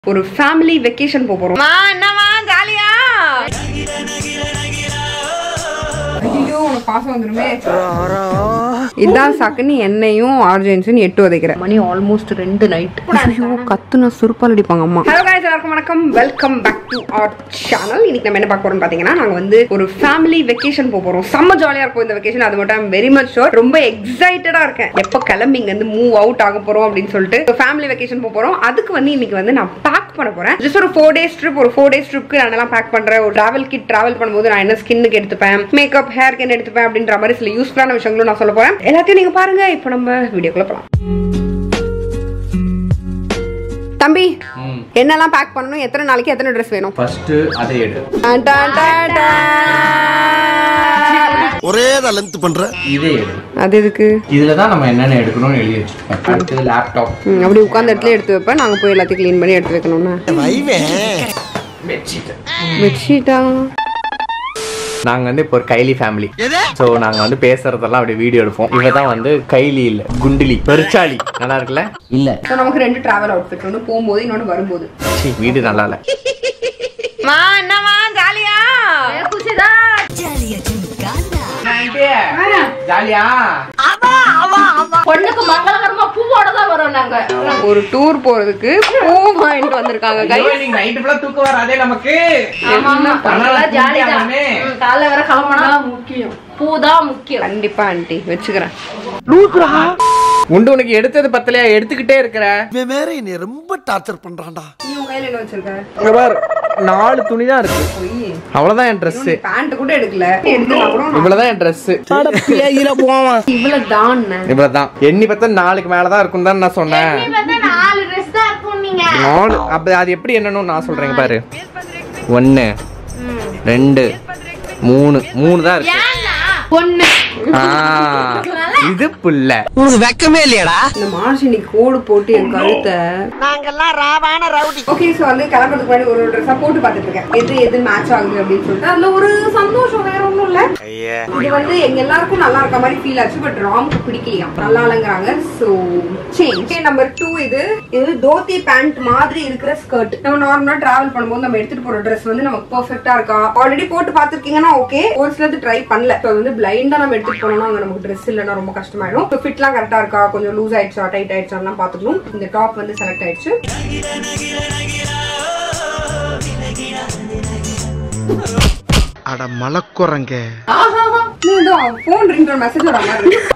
ஒரு family vacation போக போறோம் என்னமா ஜாலியா ஐயோ உனக்கு பாசம் வந்துருமே இதான் சாக்குன்னு என்னையும் ஆர்ஜென்ஸும் எட்டு உதைக்கிற மணி ஆல்மோஸ்ட் ரெண்டு நைட் ஐயோ கத்துனா சுருப்பால் அடிப்பாங்க அம்மா ஹலோ guys எல்லாருக்கும் வணக்கம் welcome back to our channel இன்னைக்கு நம்ம என்ன பார்க்க போறோம்னு பாத்தீங்கன்னா நாங்க வந்து ஒரு ஃபேமிலி வெக்கேஷன் போக போறோம் செம்ம ஜாலியா இருக்கும் இந்த வெக்கேஷன் அது மட்டும் வெரி மச் ஷோர் ரொம்ப எக்ஸைட்டடா இருக்கேன் எப்போ கிளம்பி இங்க இருந்து மூவ் அவுட் ஆக போறோம் அப்படின்னு சொல்லிட்டு ஃபேமிலி வெக்கேஷன் போக போறோம் அதுக்கு வந்து இன்னைக்கு வந்து நான் பேக் பண்ண போறேன் ஜஸ்ட் ஒரு ஃபோர் டேஸ் ட்ரிப் ஒரு ஃபோர் டேஸ் ட்ரிப்க்கு நான் எல்லாம் பேக் பண்றேன் ஒரு டிராவல் கிட் டிராவல் பண்ணும்போது நான் என்ன ஸ்கின்னுக்கு எடுத்துப்பேன் மேக்கப் ஹேருக்கு என்ன எடுத்துப்பேன் அப்படின்ற மாதிரி சில யூஸ்ஃபுல்லான விஷயங்களும் நான் சொல்ல போறேன் எல்லாத்தையும் நீங்க பாருங்க இப்போ நம்ம வீடியோக்குள்ள போலாம் தம்பி என்னெல்லாம் பேக் பண்ணணும் எத்தனை நாளைக்கு எத்தனை ட்ரெஸ் வேணும் ஃபர்ஸ்ட் அதை எடு டான் டான் டான் டான். ஒரே தான் லென்த் பண்ற இதை எடு அது எதுக்கு இதுல தான் நம்ம என்னென்ன எடுக்கணும்னு எழுதி வச்சிருக்கோம் அடுத்தது லேப்டாப் ம், அப்படி உட்கார்ந்த இடத்துல எடுத்து வைப்பேன் நாங்க போய் எல்லாத்தையும் க்ளீன் பண்ணி எடுத்து வைக்கணும்னா வைவேன் பெட்ஷீட் பெட்ஷீட்டா நாங்க வந்து இப்போ ஒரு கைலி ஃபேமிலி ஸோ நாங்க வந்து பேசுறதெல்லாம் அப்படியே வீடியோ எடுப்போம் இவ தான் வந்து கைலி இல்ல குண்டிலி பெருச்சாளி நல்லா இருக்குல்ல இல்ல ஸோ நமக்கு ரெண்டு டிராவல் அவுட்ஃபிட் ஒன்று போகும்போது இன்னொன்று வரும்போது சீ, வீடு நல்லா இல்ல மா என்னமா ஜாலியா ஜாலியா பொண்ணுக்கு மங்களகரமா பூவோட தான் வரோம் நாங்க ஒரு டூர் போறதுக்கு பூ வாங்கிட்டு வந்திருக்காங்க கை நீங்க நைட்டு ஃபுல்லா தூக்கம் வராதே நமக்கு ஆமா ஆமா பண்ணலாம், ஜாலி தான் தூங்கியாகணுமே. ம், காலைல வர கிளம்புனா முக்கியம் பூ தான் முக்கியம் கண்டிப்பா ஆண்டி வச்சுக்கிறேன் உண்டு உனக்கு எடுத்தது பத்தலையா எடுத்துக்கிட்டே இருக்கிற இவன் வேற என்னை ரொம்ப டார்ச்சர் பண்றான்டா நீ உங்க கையில என்ன வச்சிருக்க இங்க பாரு நாலு துணி தான் இருக்கு போய் அவ்வளவுதான் என் ட்ரெஸ் பேண்ட் கூட எடுக்கல எடுத்துனா கூட நான் இவ்வளவுதான் என் ட்ரெஸ் இவ்வளவு தான் இவ்வளவுதான் எண்ணி பார்த்தா நாளைக்கு மேலதான் இருக்கும் தான் நான் சொன்னேன் நாலு ட்ரெஸ் தான் இருக்கும் நீங்க நாலு அப்ப அது எப்படி என்னன்னு நான் சொல்றேன் பாரு ஒன்னு ரெண்டு மூணு மூணு தான் இருக்கு பொண்ணு ஆ, இது புல்ல உனக்கு வெக்கமே இல்லையாடா இந்த மார்ச் இன்னைக்கு கோடு போட்டு என் கழுத்தை நாங்கெல்லாம் ராவான ரவுடி ஓகே ஸோ வந்து கிளம்புறதுக்கு முன்னாடி ஒரு ஒரு ட்ரெஸ்ஸாக போட்டு பார்த்துட்டு இருக்கேன் எது எது மேட்ச் ஆகுது அப்படின்னு சொல்லிட்டு அதுல ஒரு சந்தோஷம் வேற ஒன்றும் இல்லை இது வந்து எங்க எல்லாருக்கும் நல்லா இருக்க மாதிரி ஃபீல் ஆச்சு பட் ராமுக்கு பிடிக்கலையாம் நல்லா இல்லைங்கிறாங்க ஸோ சேஞ்ச் நம்பர் டூ இது இது தோத்தி பேண்ட் மாதிரி இருக்கிற ஸ்கர்ட் நம்ம நார்மலா டிராவல் பண்ணும்போது நம்ம எடுத்துட்டு போற ட்ரெஸ் வந்து நமக்கு பெர்ஃபெக்ட்டா இருக்கா ஆல்ரெடி போட்டு பார்த்திருக்கீங்கன்னா ஓகே ஒரு சிலது ட்ரை பண்ணல ஸோ வந்து பிளைண்டா நம்ம எடுத்துட்டு போனோம்னா அங்க நமக்கு ட்ரெஸ் இல்லைன்னா ரொம்ப கஷ்டமாயிடும் ஸோ ஃபிட்லாம் கரெக்டா இருக்கா கொஞ்சம் லூஸ் ஆயிடுச்சா டைட் ஆயிடுச்சான்னு பார்த்துக்கணும் இந்த டாப் வந்து செலக்ட் ஆயிடுச்சு அட மலக்குறங்க போன் ரிங் மெசேஜ் வர மாதிரி இருக்கு.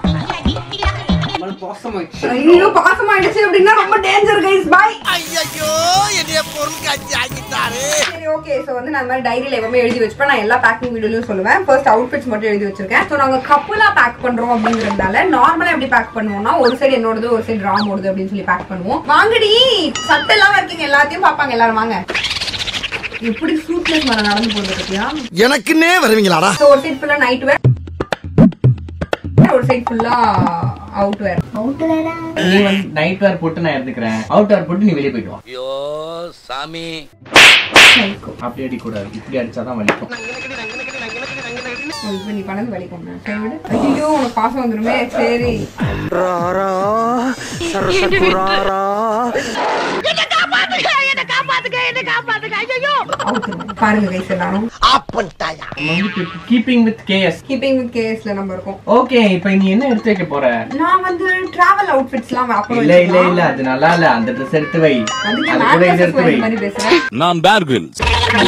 ஐயோ பாசமாயிடுச்சு அப்படின்னா ரொம்ப டேஞ்சர் கைஸ் பை ஐயோ என்னைய பொருள் காட்சி ஆக்கிட்டாரு சரி ஓகே சோ வந்து நான் இந்த மாதிரி டைரியில எப்பவுமே எழுதி வச்சுப்பேன் நான் எல்லா பேக்கிங் வீடியோலயும் சொல்லுவேன் ஃபர்ஸ்ட் அவுட்ஃபிட்ஸ் மட்டும் எழுதி வச்சிருக்கேன் சோ நாங்க கப்புலா பேக் பண்றோம் அப்படிங்கறதால நார்மலா எப்படி பேக் பண்ணுவோம்னா ஒரு சைடு என்னோடது ஒரு சைடு ராமோடது அப்படின்னு சொல்லி பேக் பண்ணுவோம் வாங்கடி சட்டை எல்லாம் இருக்கீங்க எல்லாத்தையும் பாப்பாங்க எல்லாரும் வாங்க எப்படி சூட்லெஸ் மேல நடந்து போறது பத்தியா எனக்குன்னே வருவீங்களாடா So, ஒரு சைடு ஃபுல்லா நைட் வேர் ஒரு சைடு ஃபுல்லா அவுட் வேர் நீ வந்து நைட் வேர் போட்டு நான் எடுத்துக்கிறேன் அவுட் வேர் போட்டு நீ வெளியே போயிட்டு வா ஐயோ சாமி அப்படி அடிக்க கூடாது இப்படி அடிச்சாதான் வலிக்கும் இப்ப நீ பண்ணது வலிக்கும் சரி விடு ஐயோ உனக்கு பாசம் வந்துருமே சரி ராரா சரசகுராரா அவுத்துருங்க. பாருங்க கைஸ் எல்லாரும் ஆப்பன்ட்டாயா keeping with KS keeping with கேஸ்ல நம்ம இருக்கோம் ஓகே இப்போ நீ என்ன எடுத்து வைக்க போற நான் வந்து டிராவல் அவுட்ஃபிட்ஸ்லாம் அப்புறம் இல்ல இல்ல இல்ல அது நல்லா இல்ல அந்த ட்ரெஸ் எடுத்து வை அதுக்கு அது நான் கூட இது dresses எடுத்து வை wear மாதிரி பேசுறேன் நான் பேர் கிரில்ஸ்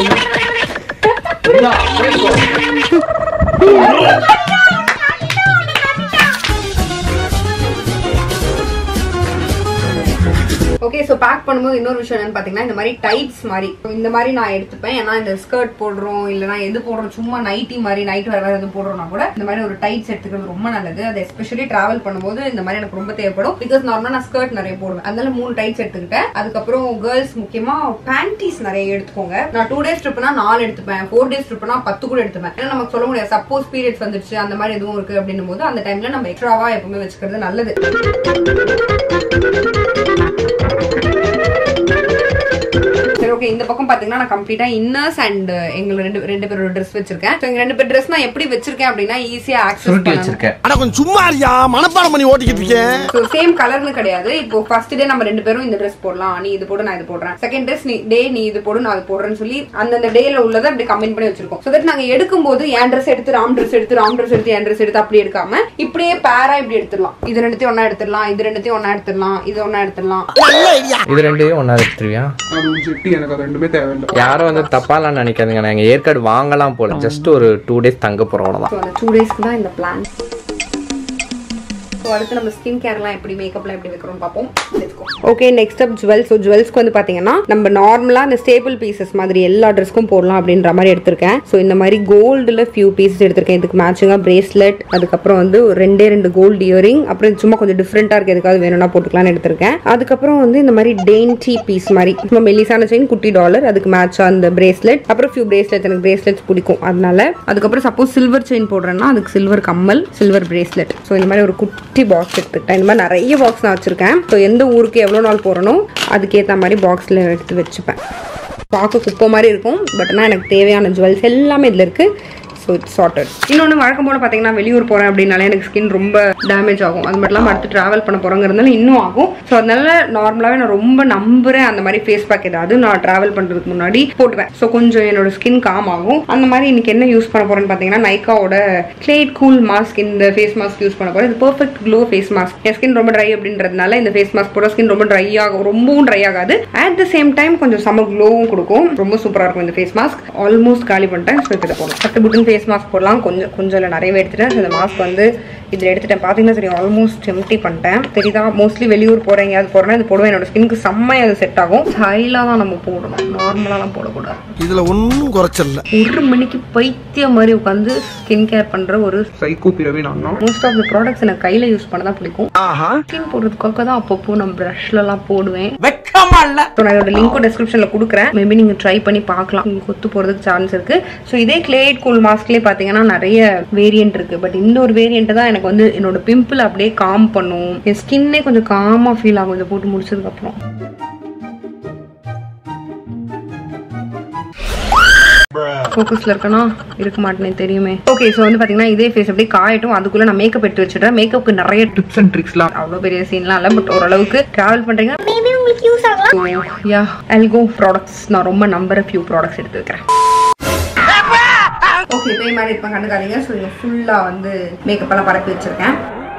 ஓகே சோ பேக் பண்ணும்போது இன்னொரு விஷயம் என்னன்னு பாத்தீங்கன்னா இந்த மாதிரி டைட்ஸ் மாதிரி இந்த மாதிரி நான் எடுத்துப்பேன் ஏன்னா இந்த ஸ்கர்ட் போடுறோம் இல்லனா எது போடுறோம் சும்மா நைட்டி மாதிரி நைட் வேற வேற எது போடுறோம்னா கூட இந்த மாதிரி ஒரு டைட்ஸ் எடுத்துக்கிறது ரொம்ப நல்லது அது எஸ்பெஷலி டிராவல் பண்ணும்போது இந்த மாதிரி எனக்கு ரொம்ப தேவைப்படும் பிகாஸ் நார்மலா நான் ஸ்கர்ட் நிறைய போடுவேன் அதனால மூணு டைட்ஸ் எடுத்துக்கிட்டேன் அதுக்கப்புறம் கேர்ள்ஸ் முக்கியமா பேண்டீஸ் நிறைய எடுத்துக்கோங்க நான் டூ டேஸ் ட்ரிப்னா நாலு எடுத்துப்பேன் ஃபோர் டேஸ் ட்ரிப்னா பத்து கூட எடுத்துப்பேன் ஏன்னா நமக்கு சொல்ல முடியாது சப்போஸ் பீரியட்ஸ் வந்துருச்சு அந்த மாதிரி எதுவும் இருக்கு அப்படின்னும் போது அந்த டைம்ல நம்ம எக்ஸ்ட்ராவா எப்பவுமே வச்சுக்கிறது நல்லது சரி ஓகே இந்த பக்கம் பாத்தீங்கன்னா நான் கம்ப்ளீட்டா இன்னர்ஸ் அண்ட் எங்க ரெண்டு ரெண்டு பேரோட ட்ரெஸ் வச்சிருக்கேன் So, எங்க ரெண்டு பேர் ட்ரெஸ் நான் எப்படி வச்சிருக்கேன் அப்படின்னா ஈஸியா ஆக்சஸ் சுருட்டி பண்ணலாம் வச்சிருக்கேன் ஆனா கொஞ்சம் சும்மா இருக்கியா மனப்பாடம் பண்ணி ஓட்டிக்கிட்டு இருக்கேன் ஸோ சேம் கலர்னு கிடையாது இப்போ ஃபர்ஸ்ட் டே நம்ம ரெண்டு பேரும் இந்த ட்ரெஸ் போடலாம் நீ இது போடு நான் இது போடுறேன் செகண்ட் ட்ரெஸ் நீ டே நீ இது போடு நான் அது போடுறேன்னு சொல்லி அந்தந்த டேல உள்ளதை அப்படி கமெண்ட் பண்ணி வச்சிருக்கோம் ஸோ தட் நாங்க எடுக்கும்போது என் ட்ரெஸ் எடுத்து ராம் ட்ரெஸ் எடுத்து ராம் ட்ரெஸ் எடுத்து என் ட்ரெஸ் எடுத்து அப்படி எடுக்காம இப்படியே பேரா இப்படி எடுத்துடலாம் இது ரெண்டுத்தையும் ஒண்ணா எடுத்துடலாம் இது ரெண்டுத்தையும் ஒண்ணா எடுத்துடலாம் இது ஒண்ணா எடுத்துடலாம் நல்ல ஐடியா இது ரெண்டையும் ஒன்றா எடுத்துருவியா அது உன் சிட்டி எனக்கு அது ரெண்டுமே தேவையில்லை யாரும் வந்து தப்பாலாம் நினைக்காதுங்க நாங்க ஏற்காடு வாங்கலாம் போல ஜஸ்ட் ஒரு டூ டேஸ் தங்க போறோம் அவ்வளவுதான் ஸோ அந்த டூ டேஸ்க்கு தான் இந்த பிளான் ஸோ அடுத்து நம்ம ஸ்கின் கேர்லாம் எப்படி மேக்கப்லாம் எப்படி வைக்கிறோம் பார்ப்போம் okay next up jewels so ஜுவல்ஸ்க்கு வந்து பார்த்தீங்கன்னா நம்ம நார்மலாக இந்த ஸ்டேபிள் பீசஸ் மாதிரி எல்லா ட்ரெஸ்க்கும் போடலாம் அப்படின்ற மாதிரி எடுத்திருக்கேன் ஸோ இந்த மாதிரி கோல்டில் ஃபியூ பீசஸ் எடுத்திருக்கேன் இதுக்கு மேட்சிங்காக பிரேஸ்லெட் அதுக்கப்புறம் வந்து ஒரு ரெண்டே ரெண்டு கோல்டு இயரிங் அப்புறம் இது சும்மா கொஞ்சம் டிஃப்ரெண்ட்டாக இருக்கு எதுக்காவது வேணும்னா போட்டுக்கலாம்னு எடுத்திருக்கேன் அதுக்கப்புறம் வந்து இந்த மாதிரி டெயின்டி பீஸ் மாதிரி சும்மா மெல்லிசான செயின் குட்டி டாலர் அதுக்கு மேட்சாக அந்த பிரேஸ்லெட் அப்புறம் ஃபியூ பிரேஸ்லெட் எனக்கு பிரேஸ்லெட்ஸ் பிடிக்கும் அதனால அதுக்கப்புறம் சப்போஸ் சில்வர் செயின் போடுறேன்னா அதுக்கு சில்வர் கம்மல் சில்வர் பிரேஸ்லெட் ஸோ இந்த மாதிரி ஒரு குட்டி பாக்ஸ் எடுத்துக்கிட்டேன் இந்த மாதிரி நிறைய பாக்ஸ் நான் வச்சிருக்கேன் ஸோ எந்த ஊருக்கு எவ்வளோ நாள் போகிறனோ அதுக்கேற்ற மாதிரி பாக்ஸில் எடுத்து வச்சுப்பேன் பார்க்க குப்பை மாதிரி இருக்கும் பட் ஆனால் எனக்கு தேவையான ஜுவல்ஸ் எல்லாமே இதில் இருக்குது ஸோ இட்ஸ் சார்ட்டட் இன்னொன்று வழக்கம் போல் பார்த்தீங்கன்னா வெளியூர் போகிறேன் அப்படின்னாலே எனக்கு ஸ்கின் ரொம்ப டேமேஜ் ஆகும் அது மட்டும் இல்லாமல் அடுத்து ட்ராவல் பண்ண போகிறோங்கிறதுனால இன்னும் ஆகும் ஸோ அதனால நார்மலாகவே நான் ரொம்ப நம்புறேன் அந்த மாதிரி ஃபேஸ் பேக் ஏதாவது நான் ட்ராவல் பண்ணுறதுக்கு முன்னாடி போட்டுவேன் ஸோ கொஞ்சம் என்னோட ஸ்கின் காம் ஆகும் அந்த மாதிரி இன்னைக்கு என்ன யூஸ் பண்ண போகிறேன்னு பார்த்தீங்கன்னா நைக்காவோட கிளேட் கூல் மாஸ்க் இந்த ஃபேஸ் மாஸ்க் யூஸ் பண்ண போகிறேன் இது பர்ஃபெக்ட் க்ளோ ஃபேஸ் மாஸ்க் என் ஸ்கின் ரொம்ப ட்ரை அப்படின்றதுனால இந்த ஃபேஸ் மாஸ்க் போட ஸ்கின் ரொம்ப ட்ரை ஆகும் ரொம்பவும் ட்ரை ஆகாது அட் த சேம் டைம் கொஞ்சம் செம க்ளோவும் கொடுக்கும் ரொம்ப சூப்பராக இருக்கும் இந்த ஃபேஸ் மாஸ்க் ஆல்மோஸ்ட் காலி பண்ணிட்டேன் ஸோ இதை போடலாம் பத்து புட்டன் ஃபேஸ் மாஸ்க் போடலாம் கொஞ்சம் கொஞ்சம் இல்லை நிறையவே எடுத்துட்டேன் ஸோ இந்த மாஸ்க் வந்து இதில் எடுத்துட்டேன் பார்த்தீங்கன்னா சரி ஆல்மோஸ்ட் எம்டி பண்ணிட்டேன் தெரியுதா மோஸ்ட்லி வெளியூர் போகிறேன் எங்கேயாவது போகிறேன் இது போடுவேன் என்னோட ஸ்கின்க்கு செம்மையாக அது செட் ஆகும் ஸ்டைலாக தான் நம்ம போடணும் நார்மலாலாம் போடக்கூடாது இதுல ஒன்னும் குறைச்சல ஒரு மணிக்கு பைத்தியம் மாதிரி உட்காந்து ஸ்கின் கேர் பண்ணுற ஒரு சைக்கோ பிறவி நான் தான் மோஸ்ட் ஆஃப் த ப்ராடக்ட்ஸ் எனக்கு கையில் யூஸ் பண்ண தான் பிடிக்கும் ஆஹா ஸ்கின் போடுறதுக்காக தான் அப்பப்போ நான் ப்ரஷ்லலாம் போடுவேன் வெக்கமா இல்ல ஸோ நான் இதோட லிங்க்கும் டிஸ்கிரிப்ஷனில் கொடுக்குறேன் மேபி நீங்கள் ட்ரை பண்ணி பார்க்கலாம் உங்களுக்கு ஒத்து போகிறதுக்கு சான்ஸ் இருக்குது ஸோ இதே கிளேட் கூல் மாஸ்க்லேயே பார்த்தீங்கன்னா நிறைய வேரியன்ட் இருக்குது பட் இந்த ஒரு வேரியன்ட் தான் எனக்கு வந்து என்னோட பிம்பிள் அப்படியே காம் பண்ணும் என் ஸ்கின்னே கொஞ்சம் காமாக ஃபீல் ஆகும் இதை போட்டு முடிச்சதுக்கப்புறம் ஃபோக்கஸ்ல இருக்கனா இருக்க மாட்டேனே தெரியுமே ஓகே ஸோ வந்து பாத்தீங்கன்னா இதே ஃபேஸ் அப்படியே காயட்டும் அதுக்குள்ள நான் மேக்கப் எடுத்து வச்சிடுறேன் மேக்கப்புக்கு நிறைய டிப்ஸ் அண்ட் ட்ரிக்ஸ்லாம் அவ்வளோ பெரிய சீன்லாம் இல்லை பட் ஓரளவுக்கு ட்ராவல் பண்றீங்க மேபி உங்களுக்கு யூஸ் ஆகலாம் யா எல்கோ ப்ராடக்ட்ஸ் நான் ரொம்ப நம்புற ஃபியூ ப்ராடக்ட்ஸ் எடுத்து வைக்கிறேன் ஓகே இதே மாதிரி இருப்பேன் கண்டுக்காதீங்க ஸோ இங்கே ஃபுல்லாக வந்து மேக்கப் எல்லாம் பரப்பி வச்சிருக்கேன்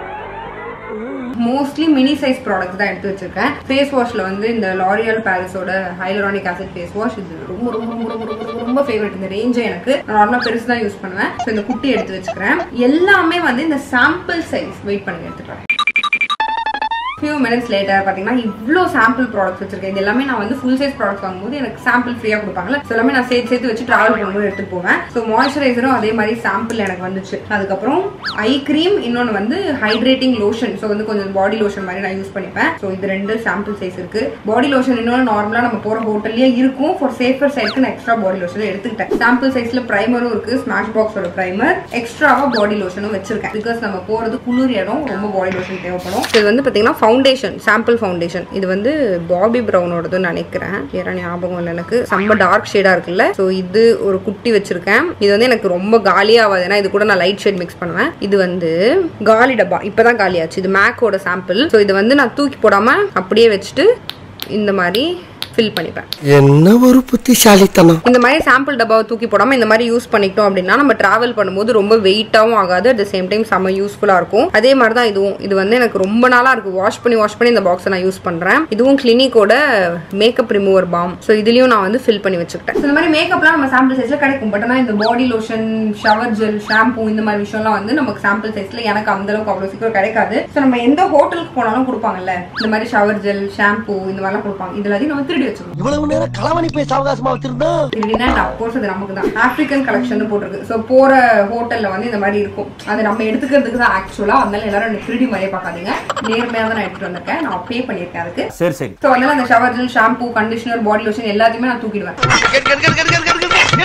மோஸ்ட்லி மினி சைஸ் ப்ராடக்ட்ஸ் தான் எடுத்து வச்சிருக்கேன் ஃபேஸ் வாஷ்ல வந்து இந்த லாரியல் பாரிஸோட ஹைலரானிக் ஆசிட் ஃபேஸ் வாஷ் இது ரொம்ப ரொம்ப ரொம்ப ரொம்ப ரொம்ப ரொம்ப ஃபேவரட் இந்த ரேஞ்சே எனக்கு நான் நார்மலாக பெருசு தான் யூஸ் பண்ணுவேன் ஸோ இந்த குட்டி எடுத்து வச்சுக்கிறேன் எல்லாமே வந்து இந்த சாம்பிள் சைஸ் வெயிட் பண்ணுங்க எடுத்துட்டு வரேன் ஃபியூ மினிட்ஸ் லேட்டர் பார்த்தீங்கன்னா இவ்வளோ சாம்பிள் ப்ராடக்ட்ஸ் வச்சிருக்கேன் இது எல்லாமே நான் வந்து ஃபுல் சைஸ் ப்ராடக்ட் வாங்கும்போது எனக்கு சாம்பிள் ஃப்ரீயாக கொடுப்பாங்கல்ல ஸோ எல்லாமே நான் சேர்த்து சேர்த்து வச்சு ட்ராவல் பண்ணும்போது எடுத்துட்டு போவேன் ஸோ மாய்ஸ்சரைசரும் அதே மாதிரி சாம்பிள் எனக்கு வந்துச்சு அதுக்கப்புறம் ஐ க்ரீம் இன்னொன்று வந்து ஹைட்ரேட்டிங் லோஷன் ஸோ வந்து கொஞ்சம் பாடி லோஷன் மாதிரி நான் யூஸ் பண்ணிப்பேன் ஸோ இது ரெண்டு சாம்பிள் சைஸ் இருக்கு பாடி லோஷன் இன்னொன்று நார்மலாக நம்ம போகிற ஹோட்டல்லேயே இருக்கும் ஃபார் சேஃபர் சைடுக்கு நான் எக்ஸ்ட்ரா பாடி லோஷன் எடுத்துக்கிட்டேன் சாம்பிள் சைஸ்ல ப்ரைமரும் இருக்கு ஸ்மாஷ் பாக்ஸோட ப்ரைமர் எக்ஸ்ட்ராவா பாடி லோஷனும் வச்சிருக்கேன் பிகாஸ் நம்ம போறது குளிர் இடம் ரொம்ப பாடி லோஷன் தேவைப்படும் இது வந்து பாத்தீங்கன்னா ஃபவுண்டேஷன் சாம்பிள் ஃபவுண்டேஷன் இது வந்து பாபி ப்ரௌனோடதுன்னு நினைக்கிறேன் வேற ஞாபகம் இல்லை எனக்கு செம்ம டார்க் ஷேடா இருக்குல்ல ஸோ இது ஒரு குட்டி வச்சிருக்கேன் இது வந்து எனக்கு ரொம்ப காலியாகாது ஏன்னா இது கூட நான் லைட் ஷேட் மிக்ஸ் பண்ணுவேன் இது வந்து காலி டப்பா இப்பதான் காலியாச்சு இது மேக்கோட சாம்பிள் ஸோ இது வந்து நான் தூக்கி போடாம அப்படியே வச்சுட்டு இந்த மாதிரி ஃபில் பண்ணிப்பேன் என்ன ஒரு புத்திசாலித்தனம் இந்த மாதிரி சாம்பிள் டப்பாவை தூக்கி போடாம இந்த மாதிரி யூஸ் பண்ணிக்கிட்டோம் அப்படின்னா நம்ம டிராவல் பண்ணும்போது ரொம்ப வெயிட்டாவும் ஆகாது அட் த சேம் டைம் செம்ம யூஸ்ஃபுல்லா இருக்கும் அதே மாதிரி தான் இதுவும் இது வந்து எனக்கு ரொம்ப நாளா இருக்கு வாஷ் பண்ணி வாஷ் பண்ணி இந்த பாக்ஸை நான் யூஸ் பண்றேன் இதுவும் கிளினிக்கோட மேக்கப் ரிமூவர் பாம் ஸோ இதுலயும் நான் வந்து ஃபில் பண்ணி வச்சுக்கிட்டேன் இந்த மாதிரி மேக்கப்லாம் நம்ம சாம்பிள் சைஸ்ல கிடைக்கும் பட் ஆனால் இந்த body lotion shower gel shampoo இந்த மாதிரி விஷயம்லாம் வந்து நமக்கு சாம்பிள் சைஸ்ல எனக்கு அந்த அளவுக்கு அவ்வளவு சீக்கிரம் கிடைக்காது ஸோ நம்ம எந்த ஹோட்டலுக்கு போனாலும் கொடுப்பாங்கல்ல இந்த மாதிரி ஷவர் ஜெல் ஷாம்பூ இந்த மாதிரிலாம் கொடுப்பாங்க இது எல்லாத்தையும் நம்ம திருடி வச்சுக்கணும் இவ்வளவு நேரம் களவணி பேச அவகாசமா வச்சிருந்தா இல்லைன்னா அப்கோர்ஸ் அது நமக்கு தான் ஆப்பிரிக்கன் கலெக்ஷன் போட்டிருக்கு ஸோ போற ஹோட்டல்ல வந்து இந்த மாதிரி இருக்கும் அது நம்ம எடுத்துக்கிறதுக்கு தான் ஆக்சுவலா அதனால எல்லாரும் எனக்கு திருடி மாதிரியே பார்க்காதீங்க நேர்மையாக தான் நான் எடுத்துட்டு வந்திருக்கேன் நான் பே பண்ணியிருக்கேன் அதுக்கு சரி சரி ஸோ அதனால அந்த shower gel shampoo conditioner body lotion எல்லாத்தையுமே நான் தூக்கிடுவேன் தூக்கி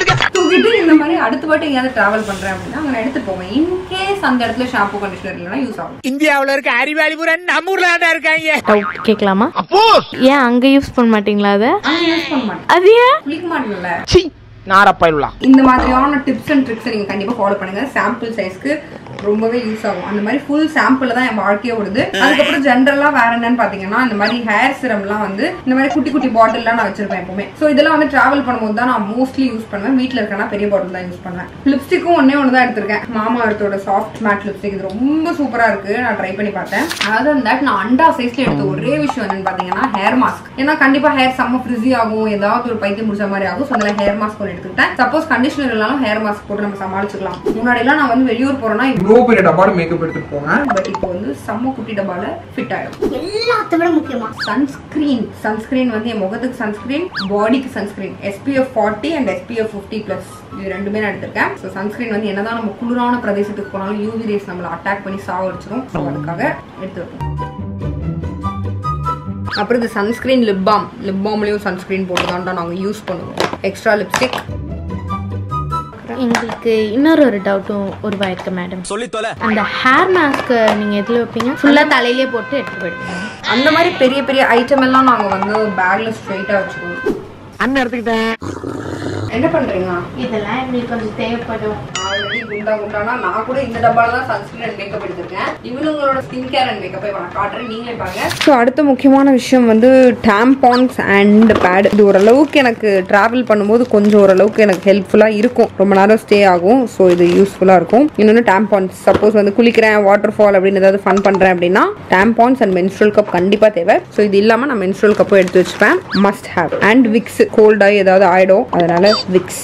தூக்கிட்டு இந்த மாதிரி அடுத்த வாட்டி எங்கேயாவது டிராவல் பண்றேன் அப்படின்னா அங்கே எடுத்துட்டு போவேன் இன்கேஸ் அந்த இடத்துல ஷாம்பு கண்டிஷனர் இல்லைன்னா யூஸ் ஆகும் இந்தியாவுல இருக்க அறிவாளி பூரா நம்ம ஊர்ல தான் இருக்காங்க டவுட் கேட்கலாமா ஏன் அங்க யூஸ் பண்ண மாட்டீங்களா அதை அங்கே யூஸ் பண்ண மாட்டேன் அது ஏன் குளிக்க மாட்டேங்கல்ல நாரப்பயிலுலா இந்த மாதிரியான டிப்ஸ் அண்ட் ட்ரிக்ஸ் நீங்க கண்டிப்பா ஃபாலோ பண்ணுங்க சாம்பிள் சைஸ்க்கு ரொம்பவே யூஸ் ஆகும் அந்த மாதிரி ஃபுல் சாம்பிள் தான் என் வாழ்க்கையே ஓடுது அதுக்கப்புறம் ஜென்ரலா வேற என்னன்னு பாத்தீங்கன்னா இந்த மாதிரி ஹேர் சிரம்லாம் வந்து இந்த மாதிரி குட்டி குட்டி பாட்டில்லாம் நான் வச்சிருப்பேன் எப்பவுமே ஸோ இதெல்லாம் வந்து டிராவல் பண்ணும்போது தான் நான் மோஸ்ட்லி யூஸ் பண்ணுவேன் வீட்டில் இருக்கனா பெரிய பாட்டில் தான் யூஸ் பண்ணுவேன் லிப்ஸ்டிக்கும் ஒன்னே ஒன்று தான் எடுத்திருக்கேன் மாமா அர்த்தோட சாஃப்ட் மேட் லிப்ஸ்டிக் இது ரொம்ப சூப்பரா இருக்கு நான் ட்ரை பண்ணி பார்த்தேன் அதர் தட் நான் அண்டா சைஸ்ல எடுத்த ஒரே விஷயம் என்னன்னு பாத்தீங்கன்னா ஹேர் மாஸ்க் ஏன்னா கண்டிப்பா ஹேர் செம்ம ஃப்ரிஸி ஆகும் ஏதாவது ஒரு பைத்தியம் முடிச்ச மாதிரி ஆகும் ஸோ அதில் ஹேர் மாஸ்க் ஒன்று எடுத்துக்கிட்டேன் சப்போஸ் கண்டிஷனர் இல்லாலும் ஹேர் மாஸ்க் போட்டு நம்ம சமாளிச்சுக்கலாம் முன்னாடி எல்லாம் நான் வந்து வெளியூர் போறேன்னா இவ்வளோ பெரிய டப்பாடு மேக்கப் எடுத்துட்டு போங்க பட் இப்போ வந்து செம்ம குட்டி டப்பால ஃபிட் ஆயிடும் எல்லாத்த விட முக்கியமா சன்ஸ்கிரீன் சன்ஸ்கிரீன் வந்து என் முகத்துக்கு சன்ஸ்கிரீன் பாடிக்கு sunscreen SPF forty and SPF fifty plus இது ரெண்டுமே நான் எடுத்திருக்கேன் ஸோ சன்ஸ்கிரீன் வந்து என்னதான் நம்ம குளிரான பிரதேசத்துக்கு போனாலும் யூவி ரேஸ் நம்மளை அட்டாக் பண்ணி சாவடிச்சிடும் ஸோ அதுக்காக எடுத்து வைப்போம் அப்புறம் இது சன்ஸ்கிரீன் லிப் பாம் லிப் பாம்லேயும் சன்ஸ்கிரீன் போட்டு தான் நாங்கள் யூஸ் பண்ணுவோம் எக்ஸ்ட்ரா லிப்ஸ்டிக் எங்களுக்கு இன்னொரு ஒரு டவுட்டும் உருவாயிருக்கு மேடம் அந்த ஹேர் மாஸ்க் நீங்க எதுல வைப்பீங்க ஃபுல்லா தலையிலே போட்டு எடுத்து போயிடுவீங்க அந்த மாதிரி பெரிய பெரிய ஐட்டம் எல்லாம் நாங்கள் வந்து பேக்ல ஸ்ட்ரைட்டாக வச்சுக்குவோம் அண்ணன் எடுத்துக்கிட்டேன் என்ன பண்ணுறீங்க இதெல்லாம் எங்களுக்கு கொஞ்சம் தேவைப்படும் ஆல்ரெடி குண்டா குண்டானா நான் கூட இந்த டப்பால தான் சன்ஸ்கிரீன் அண்ட் மேக்கப் எடுத்திருக்கேன் இவனுங்களோட ஸ்கின் கேர் அண்ட் மேக்கப்பை நான் காட்டுறேன் நீங்களே பாருங்க ஸோ அடுத்த முக்கியமான விஷயம் வந்து டேம்பான்ஸ் அண்ட் பேட் இது ஓரளவுக்கு எனக்கு டிராவல் பண்ணும்போது கொஞ்சம் ஓரளவுக்கு எனக்கு ஹெல்ப்ஃபுல்லாக இருக்கும் ரொம்ப நேரம் ஸ்டே ஆகும் ஸோ இது யூஸ்ஃபுல்லாக இருக்கும் இன்னொன்று டேம்பான்ஸ் சப்போஸ் வந்து குளிக்கிறேன் வாட்டர் ஃபால் அப்படின்னு ஏதாவது ஃபன் பண்ணுறேன் அப்படின்னா டேம்பான்ஸ் அண்ட் மென்ஸ்ட்ரல் கப் கண்டிப்பாக தேவை ஸோ இது இல்லாமல் நான் மென்ஸ்ட்ரல் கப்பும் எடுத்து வச்சுப்பேன் மஸ்ட் ஹேவ் அண்ட் விக்ஸ் கோல்டாகி ஏதாவது ஆயிடும் அதனால விக்ஸ்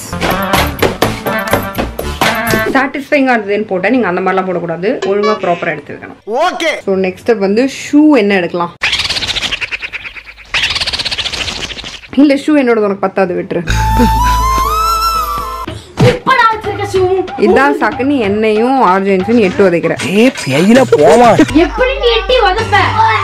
சாட்டிஸ்ஃபைங்காக இருந்ததுன்னு போட்டேன் நீங்கள் அந்த மாதிரிலாம் போடக்கூடாது ஒழுங்காக ப்ராப்பராக எடுத்து வைக்கணும் ஓகே ஸோ நெக்ஸ்ட் ஸ்டெப் வந்து ஷூ என்ன எடுக்கலாம் இல்லை ஷூ என்னோட உனக்கு பத்தாது விட்டுரு இப்ப நான் வச்சிருக்க ஷூ இதான் சக்குனி எண்ணெயும் ஆர்ஜென்ஸும் எட்டு உதைக்கிறேன் ஏ பெயில போமா எப்படி நீ எட்டி வதப்ப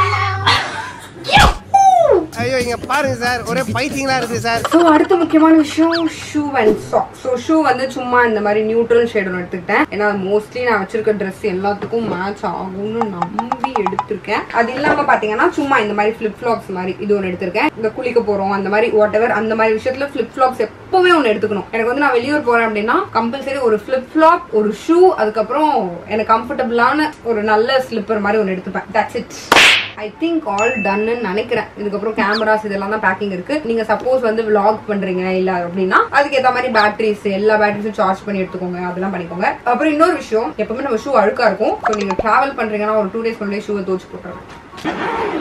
ஐயோ இங்க பாருங்க சார் ஒரே பைத்தியங்களா இருக்கு சார் ஸோ அடுத்த முக்கியமான விஷயம் shoe and sock so shoe வந்து சும்மா இந்த மாதிரி நியூட்ரல் ஷேட் ஒன்று எடுத்துக்கிட்டேன் ஏன்னா மோஸ்ட்லி நான் வச்சிருக்க ட்ரெஸ் எல்லாத்துக்கும் மேட்ச் ஆகும்னு நம்பி எடுத்திருக்கேன் அது இல்லாமல் பார்த்தீங்கன்னா சும்மா இந்த மாதிரி ஃப்ளிப் ஃப்ளாப்ஸ் மாதிரி இது ஒன்று எடுத்திருக்கேன் இந்த குளிக்க போகிறோம் அந்த மாதிரி வாட் எவர் அந்த மாதிரி விஷயத்துல ஃப்ளிப் ஃப்ளாப்ஸ் எப்பவுமே ஒன்று எடுத்துக்கணும் எனக்கு வந்து நான் வெளியூர் போறேன் அப்படின்னா கம்பல்சரி ஒரு ஃப்ளிப் ஃப்ளாப் ஒரு ஷூ அதுக்கப்புறம் எனக்கு கம்ஃபர்டபுளான ஒரு நல்ல ஸ்லிப்பர் மாதிரி ஒன்று எடுத்துப்பேன் that's it I think all டன்னு நினைக்கிறேன் இதுக்கப்புறம் கேமராஸ் இதெல்லாம் தான் பேக்கிங் இருக்கு நீங்க சப்போஸ் வந்து vlog பண்றீங்க இல்ல அப்படின்னா அதுக்கு ஏத்த மாதிரி பேட்டரிஸ் எல்லா பேட்டரிஸும் சார்ஜ் பண்ணி எடுத்துக்கோங்க அதெல்லாம் பண்ணிக்கோங்க அப்புறம் இன்னொரு விஷயம் எப்பவுமே நம்ம ஷூ அழுக்கா இருக்கும் ஸோ நீங்க டிராவல் பண்றீங்கன்னா ஒரு டூ டேஸ் முன்னாடி ஷூவை தோச்சு போட்டுருங்க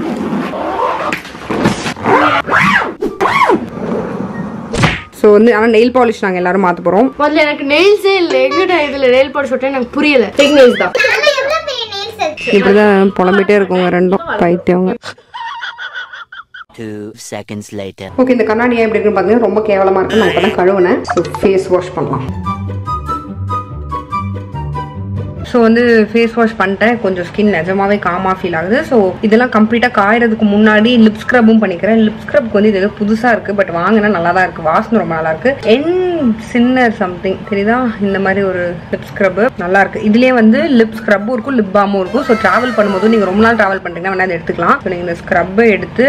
ஸோ வந்து ஆனால் நெயில் பாலிஷ் நாங்கள் எல்லாரும் மாற்ற போகிறோம் முதல்ல எனக்கு நெயில்ஸே இல்லை எங்கிட்ட இதுல நெயில் பாலிஷ் விட்டா எனக்கு புரியல ஃபேக் நெயில்ஸ் தான் எவ்வளவு பெரிய நெயில்ஸ் இருக்கு இப்படிதான் புலம்பிட்டே இருக்குங்க ரெண்டும் பைத்தியவங்க Two seconds later. ஓகே இந்த கண்ணாடி ஏன் எப்படி இருக்குன்னு பார்த்தீங்கன்னா ரொம்ப கேவலமாக இருக்கு நான் இப்போ தான் கழுவுனேன் ஸோ ஃபேஸ் வாஷ் பண்ணலாம் ஸோ வந்து ஃபேஸ் வாஷ் பண்ணிட்டேன் கொஞ்சம் ஸ்கின் நிஜமாவே காமா ஃபீல் ஆகுது ஸோ இதெல்லாம் கம்ப்ளீட்டாக காயறதுக்கு முன்னாடி லிப் ஸ்க்ரப்பும் பண்ணிக்கிறேன் லிப் ஸ்க்ரப்க்கு வந்து இது ஏதோ புதுசாக இருக்குது பட் வாங்கினா நல்லா தான் இருக்குது வாசனை ரொம்ப நல்லா இருக்கு என் சின்னர் சம்திங் தெரியுதா இந்த மாதிரி ஒரு லிப் ஸ்க்ரப் நல்லா இருக்கு இதுலேயே வந்து லிப் ஸ்க்ரப்பும் இருக்கும் லிப் பாமும் இருக்கும் ஸோ ட்ராவல் பண்ணும்போது நீங்கள் ரொம்ப நாள் ட்ராவல் பண்ணுறீங்கன்னா வேணா இதை எடுத்துக்கலாம் ஸோ நீங்கள் இந்த ஸ்க்ரப்பை எடுத்து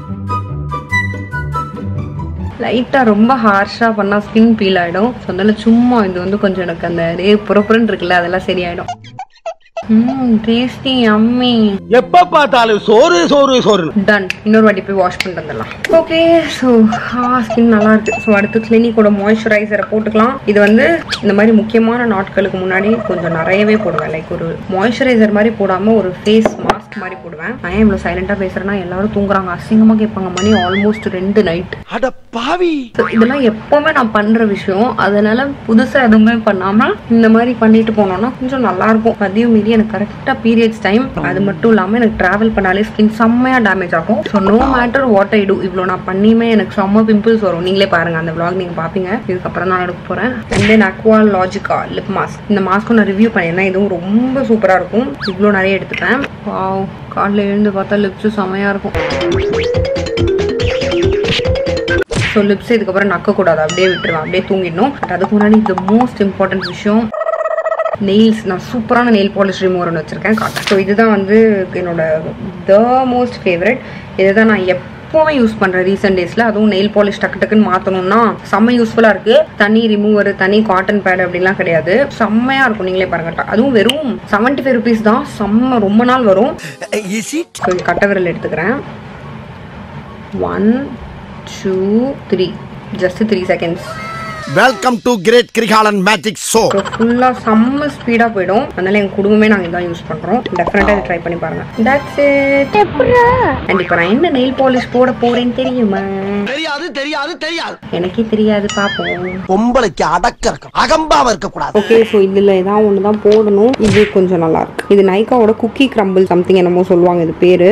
லைட்டாக ரொம்ப ஹார்ஷாக பண்ணால் ஸ்கின் பீல் ஆகிடும் ஸோ அதனால சும்மா இது வந்து கொஞ்சம் எனக்கு அந்த டே புறப்புறன்னு இருக்குல்ல அதெல்லாம் சரியாயிடும் ம் டேஸ்டி அம்மி எப்ப பார்த்தாலும் சோறு சோறு சோறு டன் இன்னொரு வாட்டி போய் வாஷ் பண்ணிட்டு வந்துடலாம் ஓகே ஸோ ஆ ஸ்கின் நல்லா இருக்கு ஸோ அடுத்து கிளினிக்கோட மாய்ஸ்சரைசரை போட்டுக்கலாம் இது வந்து இந்த மாதிரி முக்கியமான நாட்களுக்கு முன்னாடி கொஞ்சம் நிறையவே போடுவேன் லைக் ஒரு மாய்ஸ்சரைசர் மாதிரி போடாமல் ஒரு ஃபேஸ் மாஸ்க் மாதிரி போடுவேன் நான் ஏன் இவ்வளோ சைலண்டாக பேசுகிறேன்னா எல்லாரும் தூங்குறாங்க அசிங்கமாக கேட்பாங்க மணி ஆல்மோஸ்ட் ரெண்டு நைட் அட பாவி So, இதெல்லாம் எப்பவுமே நான் பண்ற விஷயம் அதனால புதுசா எதுவுமே பண்ணாம இந்த மாதிரி பண்ணிட்டு போனோம்னா கொஞ்சம் நல்லா இருக்கும் அதையும் மீறி எனக்கு கரெக்டா பீரியட்ஸ் டைம் அது மட்டும் இல்லாம எனக்கு டிராவல் பண்ணாலே ஸ்கின் செம்மையா டேமேஜ் ஆகும் so no matter what I do இவ்வளோ நான் பண்ணியுமே எனக்கு செம்ம பிம்பிள்ஸ் வரும் நீங்களே பாருங்க அந்த vlog நீங்க பாப்பீங்க இதுக்கப்புறம் தான் நான் எடுக்க போறேன் and then Aqualogica lip mask இந்த மாஸ்க்கும் நான் ரிவ்யூ பண்ணியிருந்தேன் இதுவும் ரொம்ப சூப்பரா இருக்கும் இவ்வளோ நிறைய எடுத்துப்பேன் வாவ் காலைல எழுந்து பார்த்தா லிப்ஸ் செம்மையா இருக்கும் ஸோ லிப்ஸ் இதுக்கப்புறம் நக்கக்கூடாது அப்படியே விட்டுருவேன் அப்படியே தூங்கிடணும் பட் அதுக்கு முன்னாடி த மோஸ்ட் இம்பார்ட்டன்ட் விஷயம் நெயில்ஸ் நான் சூப்பரான நெயில் பாலிஷ் ரிமூவர் ஒன்று வச்சுருக்கேன் காட்டேன் ஸோ இதுதான் வந்து என்னோட த மோஸ்ட் ஃபேவரட் இதுதான் நான் எப்போவுமே யூஸ் பண்ணுறேன் ரீசெண்ட் டேஸில் அதுவும் நெயில் பாலிஷ் டக்கு டக்குன்னு மாற்றணும்னா செம்ம யூஸ்ஃபுல்லாக இருக்குது தனி ரிமூவர் தனி காட்டன் பேட் அப்படிலாம் கிடையாது செம்மையாக இருக்கும் நீங்களே பாருங்க அதுவும் வெறும் செவன்ட்டி ஃபைவ் ருபீஸ் தான் செம்ம ரொம்ப நாள் வரும் ஸோ இது கட்டை விரல் எடுத்துக்கிறேன் one two three just three seconds welcome to great Kirikalan magic show so ஃபுல்லாக செம்ம ஸ்பீடாக போயிடும் அதனால எங்கள் குடும்பமே நாங்கள் இதான் யூஸ் பண்ணுறோம் டெஃபினட்டாக இதை ட்ரை பண்ணி பாருங்க தட்ஸ் இட் அண்ட் இப்போ நான் என்ன நெயில் பாலிஷ் போட போறேன்னு தெரியுமா தெரியாது தெரியாது தெரியாது எனக்கே தெரியாது பார்ப்போம் பொம்பளைக்கு அடக்க இருக்கும் அகம்பாவ இருக்க கூடாது ஓகே ஸோ இதில் ஏதாவது ஒன்று தான் போடணும் இது கொஞ்சம் நல்லா இருக்கு இது நைக்காவோட குக்கி கிரம்பிள் சம்திங் என்னமோ சொல்லுவாங்க இது பேரு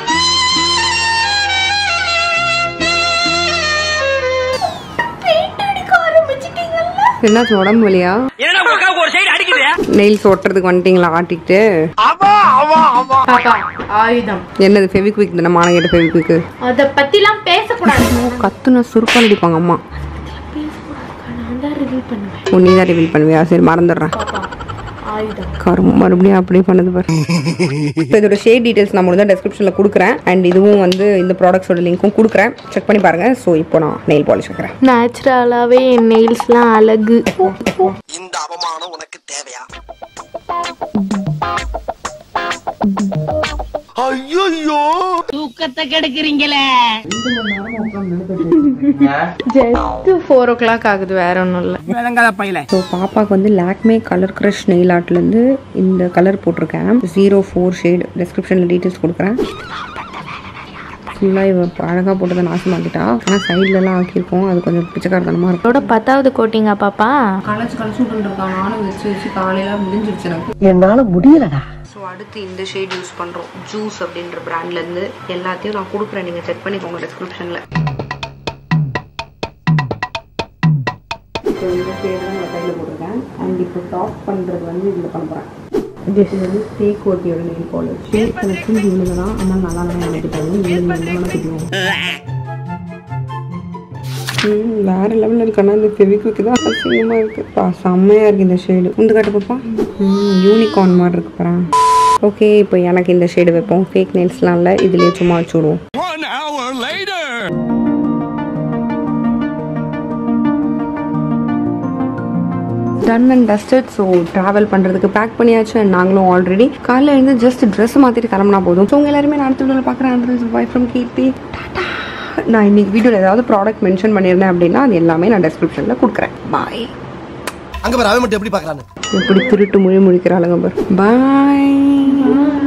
என்னாச்சு உடம்பு வலியா ஒரு சைடு அடிக்குது நெயில்ஸ் ஒட்டுறதுக்கு வந்துட்டீங்களா ஆட்டிக்கிட்டு பாப்பா ஆயுதம் என்னது ஃபெவிக்விக் தானே மானங்கிட்ட ஃபெவிக்விக் அத பத்திலாம் பேசக்கூடாது கத்துன சுருப்பால் அடிப்பாங்க அம்மா நான் தான் ரிவீல் பண்ணுவேன் ஓ நீ தான் ரிவீல் பண்ணுவியா சரி மறந்துடுறேன் பாப்பா ஆயுதம் கரும் மறுபடியும் அப்படியே பண்ணுது பாரு இப்போ இதோட ஷேட் டீடைல்ஸ் நான் முடிஞ்சா டெஸ்கிரிப்ஷனில் கொடுக்குறேன் அண்ட் இதுவும் வந்து இந்த ப்ராடக்ட்ஸோட லிங்க்கும் கொடுக்குறேன் செக் பண்ணி பாருங்க ஸோ இப்போ நான் நெயில் பாலிஷ் வைக்கிறேன் நேச்சுரலாவே என் நெயில்ஸ்லாம் அழகு இந்த அவமானம் உனக்கு தேவையா ஐயோ ஜஸ்ட் ஃபோர் ஓ கிளாக் ஆகுது வேற ஒன்றும் இல்லை விளங்காத பையில ஸோ பாப்பாக்கு வந்து லாக்மே கலர் க்ரஷ் நெயில் ஆர்ட்லேருந்து இந்த கலர் போட்டிருக்கேன் ஜீரோ ஃபோர் ஷேட் டெஸ்கிரிப்ஷனில் டீட்டெயில்ஸ் கொடுக்குறேன் ஃபுல்லாக இவ அழகாக போட்டதை நாசமாக்கிட்டா ஆனால் சைட்லலாம் ஆக்கியிருக்கோம் அது கொஞ்சம் பிச்சைக்காரத்தனமாக இருக்கும் இதோட பத்தாவது கோட்டிங்கா பாப்பா களைச்சு களைச்சு விட்டுருக்கான் நானும் வச்சு வச்சு காலையில் முடிஞ்சிருச்சு எனக்கு என்னால முடியலடா ஸோ அடுத்து இந்த ஷேட் யூஸ் பண்ணுறோம் ஜூஸ் அப்படின்ற பிராண்ட்லேருந்து எல்லாத்தையும் நான் கொடுக்குறேன் நீங்கள் செக் பண்ணிக்கோங்க டிஸ்கிரிப்ஷனில் ஸோ இந்த ஷேட் தான் நான் கையில் போட்டிருக்கேன் அண்ட் இப்போ டாப் பண்ணுறது வந்து இதில் பண்ண போகிறேன் இது வந்து ஸ்டேக் ஓட்டியோட நெயில் பாலிஷ் ஷேட் கலெக்ஷன் இவனுங்க தான் ஆனால் நல்லா தான் நினைக்கிட்டாங்க இவனுங்க என்ன வேணால் திட்டுவோம் ம், வேற லெவலில் இருக்கானா இந்த ஃபெவிக்விக் தான் அசிங்கமாக இருக்கு பா செம்மையாக இருக்கு இந்த ஷேடு இந்த காட்டு பாப்பா ம் யூனிகார்ன் மாதிரி இருக்கு பாரு ஓகே இப்போ எனக்கு இந்த ஷேடு வைப்போம் ஃபேக் நெயில்ஸ்லாம் இல்லை இதுலேயே சும்மா வச்சு விடுவோம் done and dusted so travel பண்ணுறதுக்கு பேக் பண்ணியாச்சு and நாங்களும் ஆல்ரெடி காலையில் இருந்து ஜஸ்ட் ட்ரெஸ் மாற்றிட்டு கிளம்புனா போதும் ஸோ உங்க எல்லாருமே நான் அடுத்த வீடியோவில் பார்க்குறேன் பாய் ஃப்ரம் கீர்த்தி டாடா நான் இன்னைக்கு வீடியோவில் ஏதாவது ப்ராடக்ட் மென்ஷன் பண்ணியிருந்தேன் அப்படின்னா அது எல்லாமே நான் டெஸ்கிரிப்ஷனில் கொடுக்குறேன் பாய் அங்க பாரு அவன் மட்டும் எப்படி பாக்குறான்னு எப்படி திருட்டு மொழி முழிக்கிறாளுங்க பார் பாய்